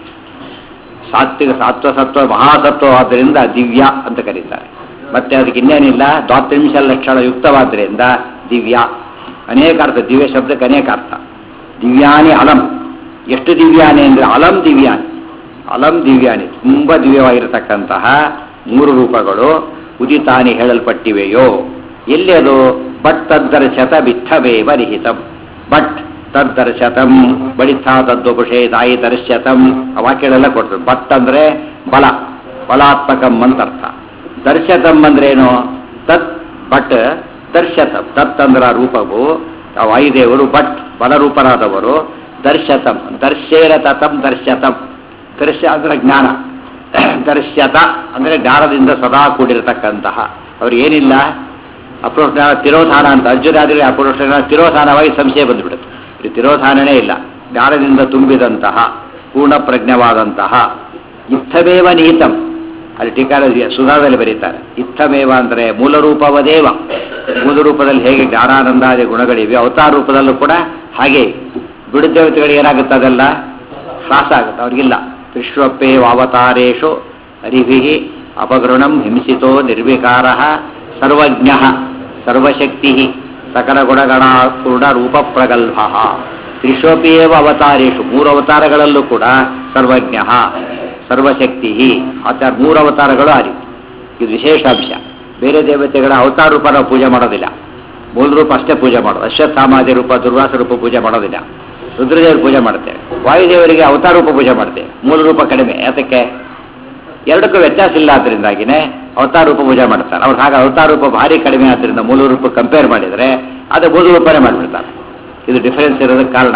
ಸಾತ್ವಿಕ ಸಾತ್ವ ಸತ್ವ ಮಹಾಸತ್ವ ಆದ್ದರಿಂದ ದಿವ್ಯ ಅಂತ ಕರೀತಾರೆ ಮತ್ತೆ ಅದಕ್ಕೆ ಇನ್ನೇನಿಲ್ಲ ದ್ವಾತ್ರಿಂಶ ಲಕ್ಷಣ ಯುಕ್ತವಾದ್ರಿಂದ ದಿವ್ಯ ಅನೇಕ ಅರ್ಥ ದಿವ್ಯ ಶಬ್ದಕ್ಕೆ ಅನೇಕ ಅರ್ಥ ದಿವ್ಯಾನಿ ಅಲಂ ಎಷ್ಟು ದಿವ್ಯಾನಿ ಅಂದರೆ ಅಲಂ ದಿವ್ಯಾನಿ ಅಲಂ ದಿವ್ಯಾನಿ ತುಂಬ ದಿವ್ಯವಾಗಿರತಕ್ಕಂತಹ ಮೂರು ರೂಪಗಳು ಉದಿತಾನಿ ಹೇಳಲ್ಪಟ್ಟಿವೆಯೋ ಎಲ್ಲಿ ಅದು ಬಟ್ ತದ್ದರ್ಶತ ಬಿತ್ತವೇವ ನಿಹಿತಂ ಬಟ್ ತದ್ದರ್ಶತಂ ಬಡಿತಾ ತದ್ವಪುಷೇ ತಾಯಿ ದರ್ಶ್ಯತಂ ಆ ವಾಕ್ಯಗಳೆಲ್ಲ ಕೊಡ್ತಾರೆ ಬಟ್ ಅಂದ್ರೆ ಬಲ ಬಲಾತ್ಮಕಂ ಅಂತ ಅರ್ಥ ದರ್ಶತಂ ಅಂದ್ರೇನು ತತ್ ಬಟ್ ದರ್ಶತಂ ತತ್ ಅಂದ್ರ ಆ ರೂಪವು ಆ ವಾಯುದೇವರು ಬಟ್ ಬಲರೂಪರಾದವರು ದರ್ಶತಂ ದರ್ಶೇನ ತತಂ ದರ್ಶತಂ ದರ್ಶ ಅಂದ್ರೆ ಜ್ಞಾನ ದರ್ಶ್ಯತ ಅಂದ್ರೆ ಜ್ಞಾನದಿಂದ ಸದಾ ಕೂಡಿರತಕ್ಕಂತಹ ಅವ್ರು ಏನಿಲ್ಲ ಅಪರೋಕ್ಷ ಜ್ಞಾನ ತಿರೋಧಾನ ಅಂತ ಅರ್ಜುನಾದಿಗಳು ಅಪರೋಕ್ಷ ಜ್ಞಾನ ತಿರೋಧಾನವಾಗಿ ಸಂಶಯ ಬಂದುಬಿಡುತ್ತೆ ಇದು ತಿರೋಧಾನನೇ ಇಲ್ಲ ಜ್ಞಾನದಿಂದ ತುಂಬಿದಂತಹ ಪೂರ್ಣ ಪ್ರಜ್ಞವಾದಂತಹ ಇತ್ತಮೇವ ನಿಹಿತಂ ಅಲ್ಲಿ ಟೀಕಾರ ಸುಧಾದಲ್ಲಿ ಬರೀತಾರೆ ಇತ್ತಮೇವ ಅಂದರೆ ಮೂಲ ರೂಪವದೇವ ಮೂಲ ರೂಪದಲ್ಲಿ ಹೇಗೆ ಜ್ಞಾನಾನಂದಾದಿ ಗುಣಗಳಿವೆ ಅವತಾರ ರೂಪದಲ್ಲೂ ಕೂಡ ಹಾಗೆ ಬಿಡುದೇವತೆಗಳಿಗೆ ಏನಾಗುತ್ತೆ ಅದೆಲ್ಲ ಶ್ವಾಸ ಆಗುತ್ತೆ ಅವ್ರಿಗಿಲ್ಲ ವಿಶ್ವಪ್ಪೇವ ಅವತಾರೇಶು ಹರಿಭಿ ಅಪಗೃಣಂ ಹಿಂಸಿತೋ ನಿರ್ವಿಕಾರ ಸರ್ವಜ್ಞ ಸರ್ವಶಕ್ತಿ ಸಕಲ ಗುಣಗಣ ಪೂರ್ಣ ರೂಪ ಪ್ರಗಲ್ಭ ತ್ರಿಶೋಪಿಯೇವ ಅವತಾರೇಶು ಮೂರು ಅವತಾರಗಳಲ್ಲೂ ಕೂಡ ಸರ್ವಜ್ಞ ಸರ್ವಶಕ್ತಿ ಆಚಾರ ಮೂರು ಅವತಾರಗಳು ಆ ರೀತಿ ಇದು ವಿಶೇಷ ಅಂಶ ಬೇರೆ ದೇವತೆಗಳ ಅವತಾರ ರೂಪ ನಾವು ಪೂಜೆ ಮಾಡೋದಿಲ್ಲ ಮೂಲ ರೂಪ ಅಷ್ಟೇ ಪೂಜೆ ಮಾಡೋದು ಅಶ್ವತ್ಥಾಮಾದಿ ರೂಪ ದುರ್ವಾಸ ರೂಪ ಪೂಜೆ ಮಾಡೋದಿಲ್ಲ ರುದ್ರದೇವರು ಪೂಜೆ ಮಾಡ್ತೇವೆ ವಾಯುದೇವರಿಗೆ ಅವತಾರ ರೂಪ ಪೂಜೆ ಮಾಡ್ತೇವೆ ಮೂಲ ರೂಪ ಕಡಿಮೆ ಯಾತಕ್ಕೆ ಎರಡಕ್ಕೂ ವ್ಯತ್ಯಾಸ ಇಲ್ಲ ಆದ್ರಿಂದಾಗಿನೇ ಅವತಾರ ರೂಪ ಪೂಜೆ ಮಾಡ್ತಾರೆ ಅವ್ರು ಹಾಗೆ ಅವತಾರ ರೂಪ ಭಾರಿ ಕಡಿಮೆ ಆದ್ರಿಂದ ಮೂಲ ರೂಪ ಕಂಪೇರ್ ಮಾಡಿದರೆ ಅದು ಮೂಲ ರೂಪನೇ ಮಾಡಿಬಿಡ್ತಾರೆ ಇದು ಡಿಫರೆನ್ಸ್ ಇರೋದಕ್ಕೆ ಕಾರಣ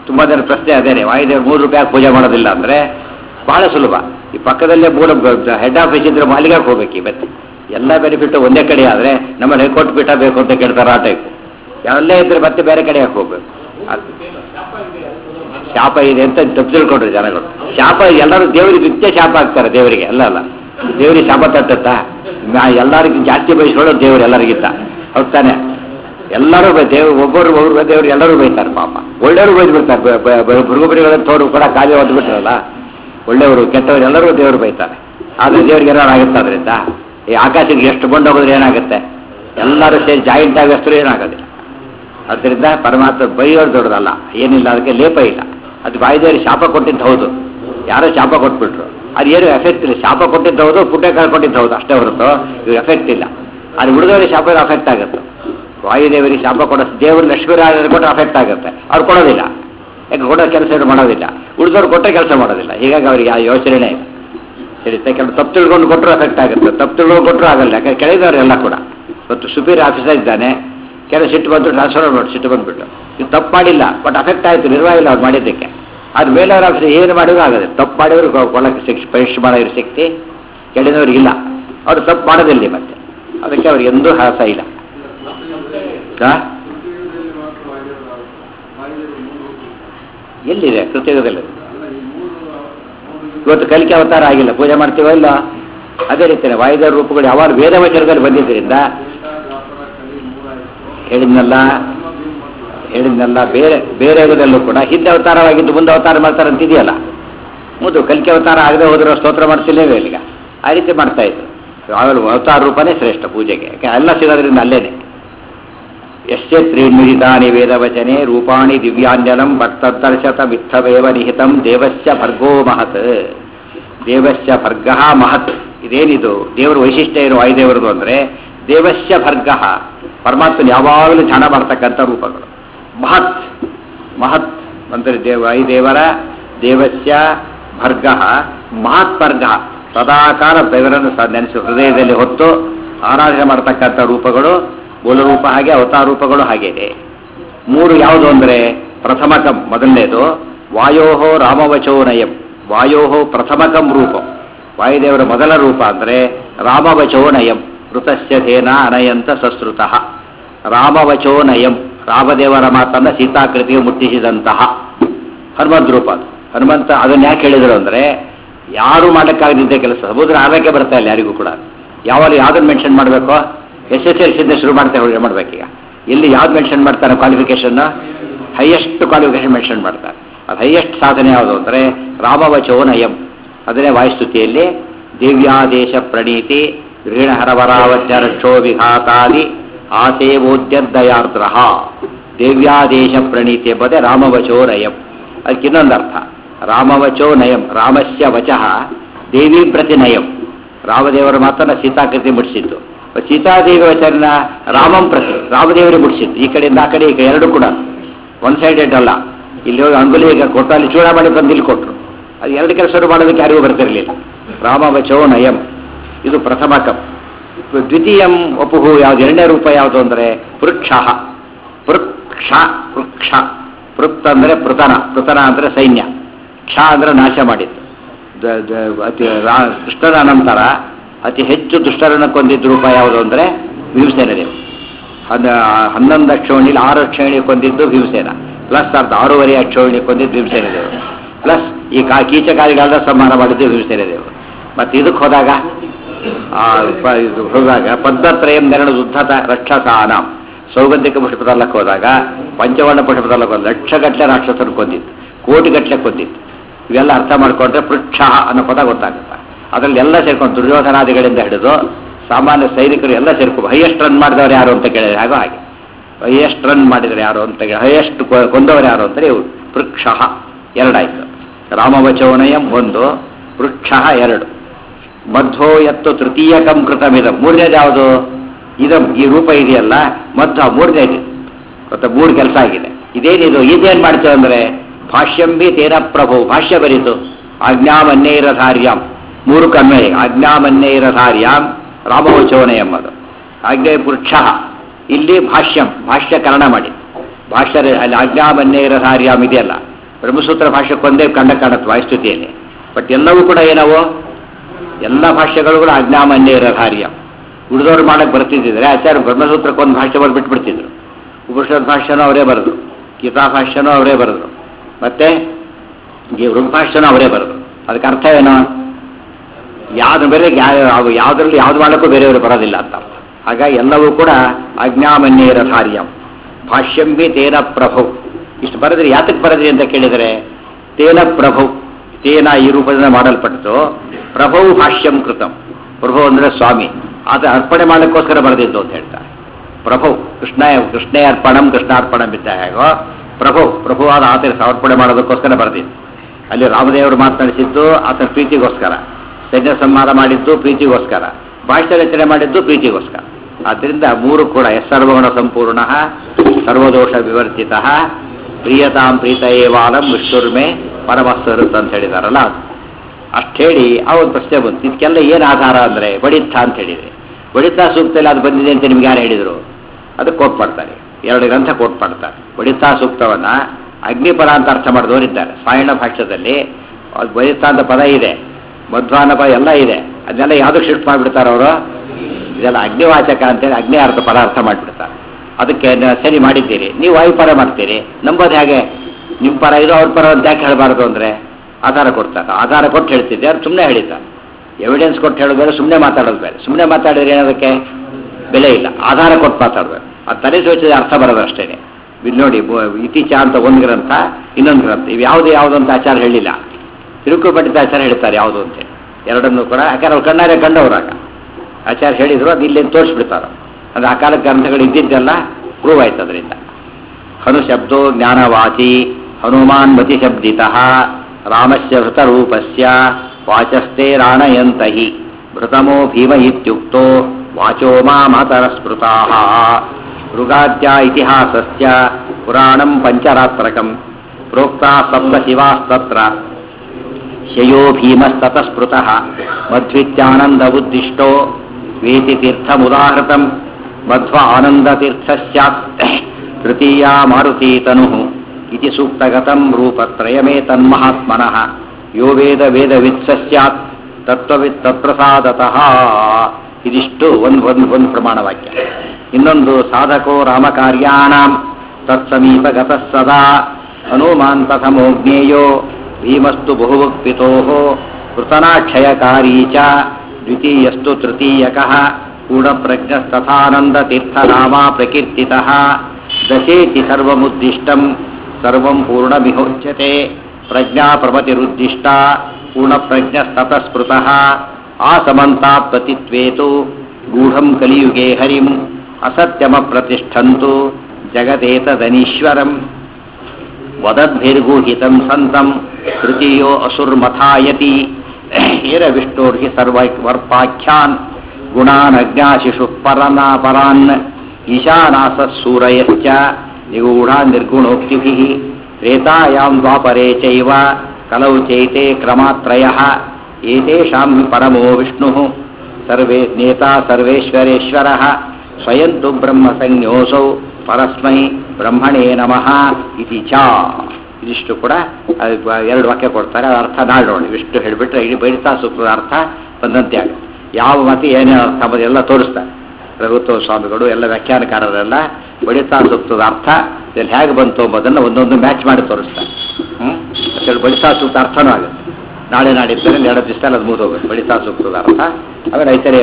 ತುಂಬ ಜನ ಪ್ರಶ್ನೆ ಅದೇನೆ ವಾಯುದೇವರು ಮೂರು ರೂಪಾಯಿ ಪೂಜೆ ಮಾಡೋದಿಲ್ಲ ಅಂದರೆ ಬಹಳ ಸುಲಭ ಈ ಪಕ್ಕದಲ್ಲೇ ಮೂಲ ಹೆಡ್ ಆಫೀಸ್ ಇದ್ರೆ ಮಾಲಿಗೆ ಹೋಗ್ಬೇಕು ಈ ಮತ್ತೆ ಎಲ್ಲ ಬೆನಿಫಿಟ್ ಒಂದೇ ಕಡೆ ಆದರೆ ನಮ್ಮಲ್ಲಿ ಹೈಕೋರ್ಟ್ ಪೀಠ ಬೇಕು ಅಂತ ಕೇಳ್ತಾರೆ ಆ ಟೈಪ್ ಎಲ್ಲೇ ಇದ್ರೆ ಮತ್ತೆ ಬೇರೆ ಕಡೆ ಯಾಕೆ ಹೋಗ್ಬೇಕು ಅದ್- ಶಾಪ ಇದೆ ಅಂತ ತಪ್ಪು ತಿಳ್ಕೊಂಡ್ರು ಜನಗಳು ಶಾಪ ಎಲ್ಲರೂ ದೇವರಿಗೆ ನಿತ್ಯ ಶಾಪ ಹಾಕ್ತಾರೆ ದೇವರಿಗೆ ಅಲ್ಲ ಅಲ್ಲ ದೇವರಿಗೆ ಶಾಪ ತಟ್ಟತ್ತಾ ನಾ- ಎಲ್ಲರಿಗೂ ಜಾಸ್ತಿ ಬಯಸ್ಕೊಳ್ಳೋದು ದೇವರು ಎಲ್ಲರಿಗಿಂತ ಹೌದ್ ತಾನೆ ಎಲ್ಲರೂ ಬೈ ದೇವ್ರು ಒಬ್ಬರು ಒಬ್ಬರು ದೇವ್ರು ಎಲ್ಲರೂ ಬೈತಾರೆ ಪಾಪ ಒಳ್ಳೆಯವರು ಬೈದು ಬಿಡ್ತಾರೆ ಭೃಗುಬರಿಗಳಂತವ್ರು ಕೂಡ ಕಾಲಿ ಒದ್ದು ಬಿಟ್ರಲ್ಲ ಒಳ್ಳೆಯವರು ಕೆಟ್ಟವರು ಎಲ್ಲರೂ ದೇವರು ಬೈತಾರೆ ಆದರೆ ದೇವ್ರಿಗೆ ಏನಾರು ಆಗುತ್ತೆ ಅದರಿಂದ ಈ ಆಕಾಶಕ್ಕೆ ಎಷ್ಟು ಬಂದು ಹೋಗಿದ್ರೆ ಏನಾಗುತ್ತೆ ಎಲ್ಲರೂ ಸೇರಿ ಜಾಯಿಂಟ್ ಆಗಿ ಅಷ್ಟರು ಏನಾಗೋದಿಲ್ಲ ಅದರಿಂದ ಪರಮಾತ್ಮ ಬೈಯೋರು ದೊಡ್ಡದಲ್ಲ ಏನಿಲ್ಲ ಅದಕ್ಕೆ ಲೇಪ ಇಲ್ಲ ಅದು ಬಾಯಿದೇವರಿಗೆ ಶಾಪ ಕೊಟ್ಟಿದ್ದು ಹೌದು ಯಾರೋ ಶಾಪ ಕೊಟ್ಬಿಟ್ರು ಅದು ಏನು ಎಫೆಕ್ಟ್ ಇಲ್ಲ ಶಾಪ ಕೊಟ್ಟಿದ್ದು ಹೌದು ಪುಟ್ಟ ಕಳ್ಕೊಂಡಿದ್ದು ಹೌದು ಅಷ್ಟೇ ಹೊರತು ಇವು ಎಫೆಕ್ಟ್ ಇಲ್ಲ ಅದು ಉಳಿದವರಿಗೆ ಶಾಪ ಅಫೆಕ್ಟ್ ಆಗುತ್ತೆ ವಾಯುದೇವರಿಗೆ ಶಾಪ ಕೊಡೋ ದೇವರು ಲಕ್ಷ್ಮೀರಾಜರಿಗೆ ಕೊಟ್ಟರೆ ಅಫೆಕ್ಟ್ ಆಗುತ್ತೆ ಅವ್ರು ಕೊಡೋದಿಲ್ಲ ಯಾಕೆ ಕೊಡೋ ಕೆಲಸ ಏನು ಮಾಡೋದಿಲ್ಲ ಉಳಿದವ್ರು ಕೊಟ್ಟರೆ ಕೆಲಸ ಮಾಡೋದಿಲ್ಲ ಹೀಗಾಗಿ ಅವ್ರಿಗೆ ಆ ಯೋಚನೆ ಇಲ್ಲ ಸರಿ ಕೆಲವು ತಪ್ಪು ತಿಳ್ಕೊಂಡು ಕೊಟ್ಟರು ಅಫೆಕ್ಟ್ ಆಗುತ್ತೆ ತಪ್ಪು ತಿಳ್ಕೊಂಡು ಕೊಟ್ಟರು ಆಗಲ್ಲ ಯಾಕಂದ್ರೆ ಕೆಳಗಿದವರೆಲ್ಲ ಕೂಡ ಇವತ್ತು ಸುಪೀರಿಯರ್ ಆಫೀಸರ್ ಇದ್ದಾನೆ ಕೆಲವು ಸಿಟ್ಟು ಬಂದು ಟ್ರಾನ್ಸ್ಫರ್ ಮಾಡಿ ಸಿಟ್ಟು ಬಂದ್ಬಿಟ್ಟು ಇದು ತಪ್ಪು ಮಾಡಿಲ್ಲ ಬಟ್ ಅಫೆಕ್ಟ್ ಆಯಿತು ನಿರ್ವಾಹ ಇಲ್ಲ ಅವ್ರು ಮಾಡಿದ್ದಕ್ಕೆ ಅದು ಮೇಲವ್ರ ಆಫೀಸರ್ ಏನು ಮಾಡಿದ್ರು ಆಗೋದು ತಪ್ಪು ಮಾಡಿದ್ರು ಕೊಡೋಕ್ಕೆ ಶಿಕ್ಷೆ ಪರೀಕ್ಷೆ ಮಾಡೋದ್ರ ಶಕ್ತಿ ಕೆಳಗಿನವ್ರಿಗೆ ಇಲ್ಲ ಅವರು ತಪ್ಪು ಮಾಡೋದಿಲ್ಲ ಮತ್ತೆ ಅದಕ್ಕೆ ಅವ್ರಿಗೆ ಎಂದೂ ಹಾಸ ಇಲ್ಲ ಹಾ? ಎಲ್ಲಿದೆ ಕೃತಯುಗದಲ್ಲಿ ಇವತ್ತು ಕಲಿಕೆ ಅವತಾರ ಆಗಿಲ್ಲ ಪೂಜೆ ಮಾಡ್ತೀವೋ ಇಲ್ಲ ಅದೇ ರೀತಿಯೇ ವಾಯುದೇವ ರೂಪಗಳು ಯಾವಾಗ ವೇದ ವಚನದಲ್ಲಿ ಬಂದಿದ್ದರಿಂದ ಹೇಳಿದ್ನಲ್ಲ ಹೇಳಿದ್ನಲ್ಲ ಬೇರೆ ಬೇರೆ ಯುಗದಲ್ಲೂ ಕೂಡ ಹಿಂದೆ ಅವತಾರವಾಗಿದ್ದು ಮುಂದೆ ಅವತಾರ ಮಾಡ್ತಾರೆ ಅಂತ ಇದೆಯಲ್ಲ ಮುದು ಕಲಿಕೆ ಅವತಾರ ಆಗದೆ ಹೋದ್ರೆ ಸ್ತೋತ್ರ ಮಾಡ್ತಿಲ್ಲೇವೆ ಇಲ್ಲಿಗ ಆ ರೀತಿ ಮಾಡ್ತಾ ಇದ್ರು ಯಾವಾಗಲೂ ಅವತಾರ ರೂಪನೇ ಶ್ರೇಷ್ಠ ಪೂಜೆಗೆ ಯಾಕೆ ಎಲ್ಲ ಸಿಗೋದ್ರಿಂದ ಅಲ್ಲೇನೆ ಯಶ್ಚ ತ್ರೀಣಿತಾನಿ ವೇದವಚನೆ ರೂಪಾಣಿ ದಿವ್ಯಾಂಜನಂ ಭಕ್ತದರ್ಶತ ಮಿಥವೇವ ನಿಹಿತಂ ದೇವಸ್ಯ ಭರ್ಗೋ ಮಹತ್ ದೇವಸ್ಯ ಭರ್ಗ ಮಹತ್ ಇದೇನಿದು ದೇವರ ವೈಶಿಷ್ಟ್ಯ ಏನು ವಾಯುದೇವರದು ಅಂದರೆ ದೇವಸ್ಯ ಭರ್ಗ ಪರಮಾತ್ಮನ ಯಾವಾಗಲೂ ಧ್ಯಾನ ಮಾಡ್ತಕ್ಕಂಥ ರೂಪಗಳು ಮಹತ್ ಮಹತ್ ಅಂದರೆ ದೇವ ವಾಯುದೇವರ ದೇವಸ್ಯ ಭರ್ಗ ಮಹತ್ ಭರ್ಗ ಸದಾಕಾಲ ದೇವರನ್ನು ಸ- ನೆನೆಸಿ ಹೃದಯದಲ್ಲಿ ಹೊತ್ತು ಆರಾಧನೆ ಮಾಡ್ತಕ್ಕಂಥ ರೂಪಗಳು ಮೂಲರೂಪ ಹಾಗೆ ಅವತಾರ ರೂಪಗಳು ಹಾಗೆ ಇದೆ ಮೂರು ಯಾವುದು ಅಂದರೆ ಪ್ರಥಮಕಂ ಮೊದಲನೇದು ವಾಯೋಹೋ ರಾಮವಚೋನಯಂ ವಾಯೋಹೋ ಪ್ರಥಮಕಂ ರೂಪಂ ವಾಯುದೇವರ ಮೊದಲ ರೂಪ ಅಂದರೆ ರಾಮವಚೋನಯಂ ಋತಸ್ಯ ಧೇನ ಅನಯಂತ ಸಸ್ರುತಃ ರಾಮವಚೋನಯಂ ರಾಮದೇವರ ಮಾತನ್ನು ಸೀತಾಕೃತಿಗೆ ಮುಟ್ಟಿಸಿದಂತಹ ಹನುಮಂತ ರೂಪ ಅದು ಹನುಮಂತ ಅದನ್ನ ಯಾಕೆ ಹೇಳಿದರು ಅಂದರೆ ಯಾರು ಮಾಡೋಕ್ಕಾಗದಿದ್ದ ಕೆಲಸ ಸಮುದ್ರ ಆರಕ್ಕೆ ಬರ್ತಾ ಇಲ್ಲ ಯಾರಿಗೂ ಕೂಡ ಯಾವಾಗ ಯಾವ್ದನ್ನ ಮೆನ್ಷನ್ ಮಾಡಬೇಕು ಎಸ್ ಎಸ್ ಎಲ್ ಸಿಂದ ಶುರು ಮಾಡ್ತಾ ಹೋಗಿ ಮಾಡ್ಬೇಕೀಗ ಎಲ್ಲಿ ಯಾವ್ದು ಮೆನ್ಷನ್ ಮಾಡ್ತಾನೆ ಕ್ವಾಲಿಫಿಕೇಶನ್ ಹೈಯೆಸ್ಟ್ ಕ್ವಾಲಿಫಿಕೇಶನ್ ಮೆನ್ಷನ್ ಮಾಡ್ತಾರೆ ಅದು ಹೈಯೆಸ್ಟ್ ಸಾಧನೆ ಯಾವುದು ಅಂದರೆ ರಾಮವಚೋ ನಯಂ ಅದನ್ನೇ ವಾಯುಸ್ತುತಿಯಲ್ಲಿ ದಿವ್ಯಾದೇಶ ಪ್ರಣೀತಿ ಋಣಹರವರಾವಜ್ಯ ರಕ್ಷೋ ವಿಘಾತಾದಿ ಆಸೇವೋದ್ಯರ್ದಯಾರ್ದ್ರ ದೇವ್ಯಾದೇಶ ಪ್ರಣೀತಿ ಎಂಬುದೇ ರಾಮವಚೋ ನಯಂ ಅದಕ್ಕೆ ಇನ್ನೊಂದು ಅರ್ಥ ರಾಮವಚೋ ನಯಂ ರಾಮಸ್ಯ ವಚಃ ದೇವಿ ಪ್ರತಿ ನಯಂ ರಾಮದೇವರ ಮಾತನ್ನ ಸೀತಾಕೃತಿ ಮುಟ್ಟಿಸಿದ್ದು ಸೀತಾದೇವಿ ವಚನ ರಾಮಂ ಪ್ರತಿ ರಾಮದೇವರಿಗೆ ಮುಟ್ಟಿಸಿದ್ದು ಈ ಕಡೆಯಿಂದ ಆ ಕಡೆ ಈ ಕಡೆ ಎರಡು ಕೂಡ ಒನ್ ಸೈಡೆಡ್ ಅಲ್ಲ ಇಲ್ಲಿ ಹೋಗಿ ಅಂಗುಲಿಗೆ ಕೊಟ್ಟು ಅಲ್ಲಿ ಚೂಡ ಮಾಡಿ ಬಂದು ಇಲ್ಲಿ ಕೊಟ್ಟರು ಅದು ಎರಡು ಕೆಲಸ ಮಾಡೋದಕ್ಕೆ ಯಾರಿಗೂ ಬರ್ತಿರಲಿಲ್ಲ ರಾಮವಚೋ ನಯಂ ಇದು ಪ್ರಥಮಕಂ ದ್ವಿತೀಯಂ ವಪುಹು ಯಾವ್ದು ಎರಡನೇ ರೂಪ ಯಾವುದು ಅಂದರೆ ಪೃಕ್ಷ ಪೃಕ್ಷ ಪೃಕ್ಷ ಪೃತ್ ಅಂದರೆ ಪೃತನ ಪೃತನ ಅಂದರೆ ಸೈನ್ಯ ಕ್ಷ ಅಂದರೆ ನಾಶ ಮಾಡಿದ್ದು ದ- ದ- ಅತಿ ರಾ- ಕೃಷ್ಣನ ಅನಂತರ ಅತಿ ಹೆಚ್ಚು ದುಷ್ಟರನ್ನು ಕೊಂದಿದ್ದ ರೂಪ ಯಾವುದು ಅಂದರೆ ಭೀಮಸೇನ ದೇವರು ಹನ್ನ ಹನ್ನೊಂದು ಅಕ್ಷೋಣಿಲಿ ಆರು ಅಕ್ಷೋಣಿ ಕೊಂದಿದ್ದು ಭೀಮಸೇನ ಪ್ಲಸ್ ಅರ್ಧ ಆರೂವರೆ ಅಕ್ಷೋಣಿ ಕೊಂದಿದ್ದು ಭೀಮಸೇನ ದೇವರು ಪ್ಲಸ್ ಈ ಕಾ ಕೀಚಕಾರಿಗಾದ ಸಂಹಾರ ಮಾಡಿದ್ದು ಭೀಮಸೇನ ದೇವರು ಮತ್ತೆ ಇದಕ್ಕೆ ಹೋದಾಗ ಆ ಪ- ಇದು ಹೋದಾಗ ಪದ್ಮತ್ರಯಂ ನೆರಳು ಉದ್ಧತ ರಕ್ಷಸಾನ ಸೌಗಂಧಿಕ ಪುಷ್ಪದಲ್ಲಕ್ಕೆ ಹೋದಾಗ ಪಂಚವರ್ಣ ಪುಷ್ಪದಲ್ಲಕ್ಕೆ ಹೋದ ಲಕ್ಷಗಟ್ಟಲೆ ರಾಕ್ಷಸರು ಕೊಂದಿತ್ತು ಕೋಟಿಗಟ್ಟಲೆ ಕೊಂದಿತ್ತು ಇವೆಲ್ಲ ಅರ್ಥ ಮಾಡ್ಕೊಂಡ್ರೆ ಪೃಕ್ಷ ಅನ್ನೋ ಪದ ಗೊತ್ತಾಗುತ್ತೆ ಅದರಲ್ಲಿ ಎಲ್ಲ ಸೇರ್ಕೊಂಡು ದುರ್ಯೋಧನಾದಿಗಳಿಂದ ಹಿಡಿದು ಸಾಮಾನ್ಯ ಸೈನಿಕರು ಎಲ್ಲ ಸೇರ್ಕೊಂಡು ಹೈಯೆಸ್ಟ್ ರನ್ ಮಾಡಿದವರು ಯಾರು ಅಂತ ಕೇಳಿದ್ರೆ ಹಾಗೋ ಹಾಗೆ ಹೈಯೆಸ್ಟ್ ರನ್ ಮಾಡಿದರೆ ಯಾರು ಅಂತ ಹೈಯೆಸ್ಟ್ ಕೊಂದವರು ಯಾರು ಅಂದರೆ ಇವರು ಪೃಕ್ಷ ಎರಡಾಯ್ತು ರಾಮವಚೋನಯಂ ಒಂದು ವೃಕ್ಷ ಎರಡು ಮಧ್ವೋ ಎತ್ತು ತೃತೀಯಕಂ ಕೃತಮಿದಂ ಮೂರನೇದು ಯಾವುದು ಇದಂ ಈ ರೂಪ ಇದೆಯಲ್ಲ ಮಧ್ವ ಮೂರನೇದು ಗೊತ್ತಾ ಮೂರು ಕೆಲಸ ಆಗಿದೆ ಇದೇನಿದು ಇದೇನು ಮಾಡ್ತೇವೆ ಅಂದರೆ ಭಾಷ್ಯಂಬಿ ತೇನ ಪ್ರಭು ಭಾಷ್ಯ ಬರೀತು ಆಜ್ಞಾಮನ್ಯೈರಧಾರ್ಯಾಂ ಮೂರು ಕನ್ವಯ ಆಜ್ಞಾಮನ್ಯೈರಧಾರ್ಯಾಂ ರಾಮವಚೋನ ಎಂಬುದು ಆಜ್ಞೆ ಪುರುಷ ಇಲ್ಲಿ ಭಾಷ್ಯಂ ಭಾಷ್ಯಕರಣ ಮಾಡಿ ಭಾಷ್ಯ ಅಲ್ಲಿ ಆಜ್ಞಾಮನ್ಯೈರಧಾರ್ಯಾಂ ಇದೆಯಲ್ಲ ಬ್ರಹ್ಮಸೂತ್ರ ಭಾಷೆಕ್ಕೊಂದೇ ಕಂಡ ಕಾಣುತ್ತೆ ವಾಯುಸ್ತುತಿಯಲ್ಲಿ ಬಟ್ ಎಲ್ಲವೂ ಕೂಡ ಏನವು ಎಲ್ಲ ಭಾಷೆಗಳು ಕೂಡ ಅಜ್ಞಾಮನ್ಯ ಇರಧಾರ್ಯ ಉಳಿದವ್ರು ಮಾಡಕ್ಕೆ ಬರ್ತಿದ್ದಿದ್ರೆ ಆಚಾರ್ಯ ಬ್ರಹ್ಮಸೂತ್ರಕ್ಕೊಂದು ಭಾಷೆ ಬರೆದು ಬಿಟ್ಬಿಡ್ತಿದ್ರು ಉಪನಿಷತ್ ಭಾಷೆನೂ ಅವರೇ ಬರೆದು ಗೀತಾ ಭಾಷೆನೂ ಅವರೇ ಬರೆದು ಮತ್ತೆ ಈ ಋಗ್ಭಾಷೆನೂ ಅವರೇ ಬರೆದು ಅದಕ್ಕೆ ಅರ್ಥ ಏನು ಯಾವ್ದು ಬೇರೆ ಯಾವ ಯಾವುದ್ರಲ್ಲಿ ಯಾವ್ದು ಮಾಡಕ್ಕೂ ಬೇರೆಯವರು ಬರೋದಿಲ್ಲ ಅಂತ ಅರ್ಥ ಹಾಗಾಗಿ ಎಲ್ಲವೂ ಕೂಡ ಅಜ್ಞಾಮನ್ಯೇರ ಧಾರ್ಯಂ ಭಾಷ್ಯಂ ಹಿ ತೇನ ಪ್ರಭು ಇಷ್ಟು ಬರೆದ್ರಿ ಯಾತಕ್ಕೆ ಬರೆದ್ರಿ ಅಂತ ಕೇಳಿದರೆ ತೇನ ಪ್ರಭು ತೇನ ಈ ರೂಪದಿಂದ ಮಾಡಲ್ಪಟ್ಟು ಪ್ರಭು ಭಾಷ್ಯಂ ಕೃತಂ ಪ್ರಭು ಅಂದರೆ ಸ್ವಾಮಿ ಆತ ಅರ್ಪಣೆ ಮಾಡಲಿಕ್ಕೋಸ್ಕರ ಬರೆದಿದ್ದು ಅಂತ ಹೇಳ್ತಾರೆ ಪ್ರಭು ಕೃಷ್ಣ ಕೃಷ್ಣೇ ಅರ್ಪಣಂ ಕೃಷ್ಣಾರ್ಪಣಂ ಇದ್ದ ಹೇಗೋ ಪ್ರಭು ಪ್ರಭುವಾದ ಆತನ ಸಮರ್ಪಣೆ ಮಾಡೋದಕ್ಕೋಸ್ಕರ ಬರೆದಿದ್ದು ಅಲ್ಲಿ ರಾಮದೇವರು ಮಾತನಾಡಿಸಿದ್ದು ಆತನ ಪ್ರೀತಿಗೋಸ್ಕರ ಸೈನ್ಯ ಸಂಹಾರ ಮಾಡಿದ್ದು ಪ್ರೀತಿಗೋಸ್ಕರ ಭಾಷೆ ರಚನೆ ಮಾಡಿದ್ದು ಪ್ರೀತಿಗೋಸ್ಕರ ಆದ್ದರಿಂದ ಮೂರು ಕೂಡ ಎಸ್ಸರ್ವಗುಣ ಸಂಪೂರ್ಣ ಸರ್ವದೋಷ ವಿವರ್ಜಿತ ಪ್ರಿಯತಾಂ ಪ್ರೀತ ಏವಾಲಂ ವಿಷ್ಣುರ್ಮೆ ಪರಮಸ್ವರುತ್ ಅಂತ ಹೇಳಿದಾರಲ್ಲ ಅದು ಅಷ್ಟು ಹೇಳಿ ಆ ಒಂದು ಪ್ರಶ್ನೆ ಬಂತು ಇದಕ್ಕೆಲ್ಲ ಏನು ಆಧಾರ ಅಂದರೆ ಬಡಿತ್ತ ಅಂತ ಹೇಳಿದರೆ ಬಡಿತ ಸೂಕ್ತದಲ್ಲಿ ಅದು ಬಂದಿದೆ ಅಂತ ನಿಮ್ಗೆ ಯಾರು ಹೇಳಿದರು ಅದು ಕೋಟ್ ಮಾಡ್ತಾರೆ ಎರಡು ಗ್ರಂಥ ಕೋಟ್ ಮಾಡ್ತಾರೆ ಬಡಿತಾ ಸೂಕ್ತವನ್ನು ಅಗ್ನಿಪರ ಅಂತ ಅರ್ಥ ಮಾಡಿದವರಿದ್ದಾರೆ ಸಾಯಣ ಭಾಷ್ಯದಲ್ಲಿ ಅದು ಬಡಿತ ಅಂತ ಪದ ಇದೆ ಮಧ್ವಾನ ಪದ ಎಲ್ಲ ಇದೆ ಅದನ್ನೆಲ್ಲ ಯಾವುದಕ್ಕೆ ಶಿಫ್ಟ್ ಮಾಡಿಬಿಡ್ತಾರೆ ಅವರು ಇದೆಲ್ಲ ಅಗ್ನಿವಾಚಕ ಅಂತೇಳಿ ಅಗ್ನಿ ಅರ್ಥ ಪದ ಅರ್ಥ ಮಾಡಿಬಿಡ್ತಾರೆ ಅದಕ್ಕೆ ನ- ಸರಿ ಮಾಡಿದ್ದೀರಿ ನೀವು ವಾಯುಪರ ಮಾಡ್ತೀರಿ ನಂಬೋದು ಹೇಗೆ ನಿಮ್ಮ ಪರ ಇದು ಅವ್ರ ಪರ ಅಂತ ಯಾಕೆ ಹೇಳಬಾರ್ದು ಅಂದರೆ ಆಧಾರ ಕೊಡ್ತಾರೆ ಆಧಾರ ಕೊಟ್ಟು ಹೇಳ್ತಿದ್ದೆ ಅವ್ರು ಸುಮ್ಮನೆ ಹೇಳಿದ್ದಾರೆ ಎವಿಡೆನ್ಸ್ ಕೊಟ್ಟು ಹೇಳೋದು ಬೇರೆ ಸುಮ್ಮನೆ ಮಾತಾಡೋದು ಬೇರೆ ಸುಮ್ಮನೆ ಮಾತಾಡಿದ್ರೆ ಏನದಕ್ಕೆ ಬೆಲೆ ಇಲ್ಲ ಆಧಾರ ಕೊಟ್ಟು ಮಾತಾಡಬೇಕು ಅದು ತಲೆ ಸೋಚಿದ ಅರ್ಥ ಬರೋದು ಅಷ್ಟೇ ಇಲ್ಲಿ ನೋಡಿ ಬ- ಇತ್ತೀಚ ಅಂತ ಒಂದು ಗ್ರಂಥ ಇನ್ನೊಂದು ಗ್ರಂಥ ಇವು ಯಾವುದು ಯಾವುದು ಅಂತ ಆಚಾರ ಹೇಳಿಲ್ಲ ತಿರುಕು ಪಂಡಿತ ಆಚಾರ ಹೇಳ್ತಾರೆ ಯಾವುದು ಅಂತೇಳಿ ಎರಡನ್ನೂ ಕೂಡ ಯಾಕಂದ್ರೆ ಅವ್ರು ಕಣ್ಣಾರೆ ಕಂಡವ್ರಾಗ ಆಚಾರ ಹೇಳಿದ್ರು ಅದು ಇಲ್ಲಿ ತೋರಿಸ್ಬಿಡ್ತಾರೆ ಅದು ಆ ಕಾಲದ ಗ್ರಂಥಗಳು ಇದ್ದಿದ್ದೆಲ್ಲ ಪ್ರೂವ್ ಆಯ್ತು ಅದರಿಂದ ಹನು ಶಬ್ದೋ ಜ್ಞಾನವಾಚಿ ಹನುಮಾನ್ ಮತಿ ಶಬ್ದಿತ ರಾಮಸ್ಯ ಹೃತರೂಪಸ್ಯ ವಾಚಸ್ತೆ ರಾಣಯಂತ ಹಿ ಭೃತಮೋ ಭೀಮ ಇತ್ಯುಕ್ತೋ ವಾಚೋ ಮಾಮತರ ಸ್ಮೃತಾ ಮೃಗಾದ್ಯ ಇತಿಹಾಸಸ್ಯ ಪುರಾಣಂ ಪಂಚರಾತ್ರಕಂ ಪ್ರೋಕ್ತಾ ಸಪ್ತ ಶಿವಾಸ್ತತ್ರ ಶಯೋ ಭೀಮಸ್ತತಸ್ಪೃತಃ ಮಧ್ವಿತ್ಯಾನಂದ ಉದ್ದಿಷ್ಟೋ ವೇತಿ ತೀರ್ಥಮುದಾಹೃತಂ ಮಧ್ವ ಆನಂದತೀರ್ಥ ಸ್ಯಾತ್ ತೃತೀಯಾ ಮಾರುತಿ ತನುಃ ಇತಿ ಸೂಕ್ತಗತಂ ರೂಪತ್ರಯಮೇ ತನ್ಮಹಾತ್ಮನಃ ಯೋ ವೇದ ವೇದವಿತ್ಸ ಸ್ಯಾತ್ ತತ್ವವಿತ್ ತತ್ಪ್ರಸಾದತಃ ಇದಿಷ್ಟು ಒಂದು ಒಂದು ಒಂದು ಪ್ರಮಾಣ ವಾಕ್ಯ ಇನ್ನೊಂದು ಸಾಧಕೋ ರಾಮಕಾರ್ಯಾಣಾಂ ತತ್ಸಮೀಪಗತಃ ಸದಾ ಹನುಮಾನ್ ತಥಮೋ ಜ್ಞೇಯೋ ಭೀಮಸ್ತು ಬಹುವಕ್ಪಿತೋ ಕೃತನಾಕ್ಷಯಕಾರೀ ಚ ದ್ವಿತೀಯಸ್ತು ತೃತೀಯಕಃ ಗೂಢಪ್ರಜ್ಞಸ್ತಥಾನಂದತೀರ್ಥನಾಮಾ ಪ್ರಕೀರ್ತಿತಃ ದಶೇತಿ ಸರ್ವಮುದ್ದಿಷ್ಟಂ ಸರ್ವಂ ಪೂರ್ಣಮಿಹೋಚ್ಯತೆ ಪ್ರಜ್ಞಾ ಪ್ರಮತಿರುದ್ದಿಷ್ಟ ಪೂರ್ಣಪ್ರಜ್ಞಸ್ತತಸ್ಪೃತಃ ಆಸಮಂತಾಪ್ತತಿತ್ವೇತು ಗೂಢಂ ಕಲಿಯುಗೆ ಹರಿಂ ಅಸತ್ಯಮಪ್ರತಿಷ್ಠಂತು ಜಗದೇತದನೀಶ್ವರಂ ವದದ್ಭಿರ್ಗೂಹಿತಂ ಸಂತಂ ತೃತೀಯೋ ಅಸುರ್ಮಥಾಯತಿ ಏರ ವಿಷ್ಣೋರ್ಹಿ ಸರ್ವರ್ಪಾಖ್ಯಾನ್ ಗುಣಾನಜ್ಞಾಶಿಷು ಪರನ ಪರಾನ್ ಈಶಾನಾಸೂರಯಶ್ಚ ನಿಗೂಢ ನಿರ್ಗುಣೋಕ್ತಿಭಿಃ ತ್ರೇತಾಯಾಂ ದ್ವಾಪರೆ ಚೈವ ಕಲೌ ಚೈತೆ ಕ್ರಮಾತ್ರಯಃ ಏತೇಷಾಂ ಹಿ ಪರಮೋ ವಿಷ್ಣುಃ ಸರ್ವೇ ನೇತಾ ಸರ್ವೇಶ್ವರೇಶ್ವರಃ ಸ್ವಯಂ ತು ಬ್ರಹ್ಮಸಂಜ್ಞೋಸೌ ಪರಸ್ಮೈ ಬ್ರಹ್ಮಣೇ ನಮಃ ಇತಿ ಚ ಇದಿಷ್ಟು ಕೂಡ ಅದು ಬ- ಎರಡು ವಾಕ್ಯ ಕೊಡ್ತಾರೆ ಅದರ ಅರ್ಥ ನಾಳೆ ನೋಡಿ ಇಷ್ಟು ಹೇಳಿಬಿಟ್ರೆ ಇಡೀ ಬೈತಾ ಸೂತ್ರದ ಅರ್ಥ ಬಂದಂತೆ ಆಗುತ್ತೆ ಯಾವ ಮತ ಏನೇನು ಅರ್ಥ ಅಂಬುದು ಎಲ್ಲ ತೋರಿಸ್ತಾರೆ ರಘುತ್ವ ಸ್ವಾಮಿಗಳು ಎಲ್ಲ ವ್ಯಾಖ್ಯಾನಕಾರರೆಲ್ಲ ಬಡಿತಾ ಸೂಕ್ತದ ಅರ್ಥ ಇದರಲ್ಲಿ ಹೇಗೆ ಬಂತು ಎಂಬುದನ್ನು ಒಂದೊಂದು ಮ್ಯಾಚ್ ಮಾಡಿ ತೋರಿಸ್ತಾರೆ ಹ್ಞೂ ಅದರಲ್ಲಿ ಬಡಿತಾ ಸೂಕ್ತ ಅರ್ಥನೂ ಆಗುತ್ತೆ ನಾಳೆ ನಾಡಿದ್ದರೆ ಎರಡು ದಿವಸ ಅದು ಮುಗಿದೋಗುತ್ತೆ ಬಡಿತಾ ಸೂಕ್ತದ ಅರ್ಥ ಆಮೇಲೆ ಐತರೆ